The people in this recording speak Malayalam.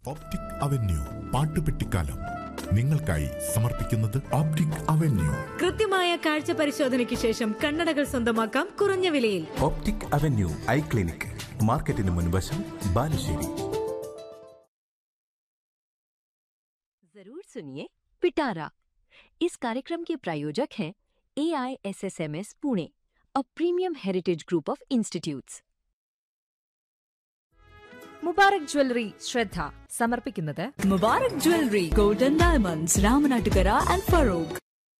ഓപ്റ്റിക് അവന്യൂ പാട്ടുപെട്ടിക്കാലം നിങ്ങൾക്കായി സമർപ്പിക്കുന്നത് ഓപ്റ്റിക് അവന്യൂ കൃത്യമായ കാഴ്ച പരിശോധനയ്ക്ക് ശേഷം കണ്ണടകൾ സ്വന്തമാക്കാം കുറഞ്ഞ വിലയിൽ ऑप्टिक एवेन्यू आई क्लिनिक മാർക്കറ്റിന് മുൻവശം ബാലുശ്ശേരി जरूर सुनिए पिटारा इस कार्यक्रम के प्रायोजक हैं A I S S M S Pune a premium heritage group of institutes Mubarak jewellery ശ്രദ്ധ സമർപ്പിക്കുന്നത് Mubarak jewellery golden diamonds Ramanattukara and Farooq